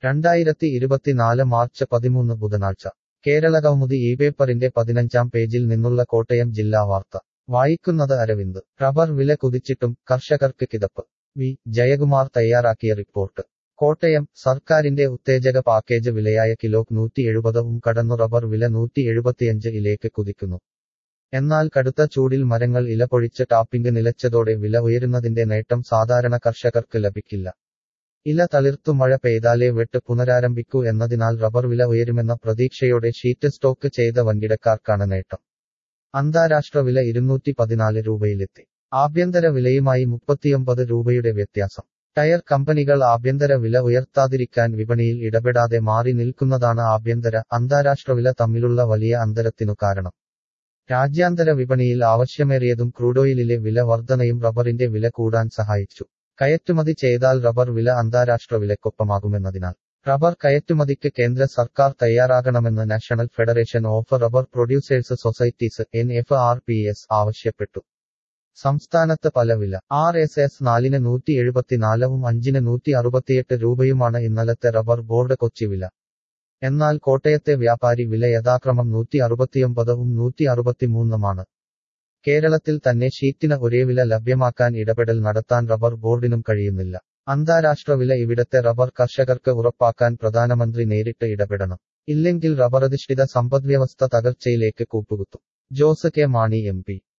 രണ്ടായിരത്തി ഇരുപത്തിനാല് മാർച്ച് പതിമൂന്ന് ബുധനാഴ്ച കേരള കൗമുദി ഈ പേപ്പറിന്റെ പതിനഞ്ചാം പേജിൽ നിന്നുള്ള കോട്ടയം ജില്ലാ വാർത്ത വായിക്കുന്നത് അരവിന്ദ് റബ്ബർ വില കുതിച്ചിട്ടും കർഷകർക്ക് കിതപ്പ് വി ജയകുമാർ തയ്യാറാക്കിയ റിപ്പോർട്ട് കോട്ടയം സർക്കാരിന്റെ ഉത്തേജക പാക്കേജ് വിലയായ കിലോ നൂറ്റി എഴുപതും കടന്നു റബ്ബർ വില നൂറ്റി എഴുപത്തിയഞ്ച് ഇലേക്ക് കുതിക്കുന്നു എന്നാൽ കടുത്ത ചൂടിൽ മരങ്ങൾ ഇല പൊഴിച്ച് ടാപ്പിംഗ് നിലച്ചതോടെ വില ഉയരുന്നതിന്റെ നേട്ടം സാധാരണ കർഷകർക്ക് ലഭിക്കില്ല ഇല തളിർത്തു മഴ പെയ്താലേ വെട്ട് പുനരാരംഭിക്കൂ എന്നതിനാൽ റബ്ബർ വില ഉയരുമെന്ന പ്രതീക്ഷയോടെ ഷീറ്റ് സ്റ്റോക്ക് ചെയ്ത വൻകിടക്കാർക്കാണ് നേട്ടം അന്താരാഷ്ട്ര വില ഇരുന്നൂറ്റി പതിനാല് രൂപയിലെത്തി ആഭ്യന്തര വിലയുമായി മുപ്പത്തിയൊമ്പത് രൂപയുടെ വ്യത്യാസം ടയർ കമ്പനികൾ ആഭ്യന്തര വില ഉയർത്താതിരിക്കാൻ വിപണിയിൽ ഇടപെടാതെ മാറി നിൽക്കുന്നതാണ് ആഭ്യന്തര അന്താരാഷ്ട്ര വില തമ്മിലുള്ള വലിയ അന്തരത്തിനു കാരണം രാജ്യാന്തര വിപണിയിൽ ആവശ്യമേറിയതും ക്രൂഡോയിലിലെ വില വർധനയും റബ്ബറിന്റെ വില കൂടാൻ സഹായിച്ചു കയറ്റുമതി ചെയ്താൽ റബ്ബർ വില അന്താരാഷ്ട്ര വിലക്കൊപ്പമാകുമെന്നതിനാൽ റബ്ബർ കയറ്റുമതിക്ക് കേന്ദ്ര സർക്കാർ തയ്യാറാകണമെന്ന് National Federation of Rubber Producers Societies N F R P S ആവശ്യപ്പെട്ടു സംസ്ഥാനത്ത് പല വില ആർ എസ് എസ് നാലിന് നൂറ്റി എഴുപത്തിനാലവും അഞ്ചിന് നൂറ്റി അറുപത്തിയെട്ട് രൂപയുമാണ് ഇന്നലത്തെ റബ്ബർ ബോർഡ് കൊച്ചി വില എന്നാൽ കോട്ടയത്തെ വ്യാപാരി വില യഥാക്രമം നൂറ്റി അറുപത്തിയൊമ്പതും നൂറ്റി അറുപത്തിമൂന്നുമാണ് കേരളത്തിൽ തന്നെ ഷീറ്റിന് ഒരേ വില ലഭ്യമാക്കാൻ ഇടപെടൽ നടത്താൻ റബ്ബർ ബോർഡിനും കഴിയുന്നില്ല അന്താരാഷ്ട്ര വില ഇവിടത്തെ റബ്ബർ കർഷകർക്ക് ഉറപ്പാക്കാൻ പ്രധാനമന്ത്രി നേരിട്ട് ഇടപെടണം ഇല്ലെങ്കിൽ റബ്ബറധിഷ്ഠിത സമ്പദ്വ്യവസ്ഥ തകർച്ചയിലേക്ക് കൂപ്പുകുത്തും Jose K Mani M P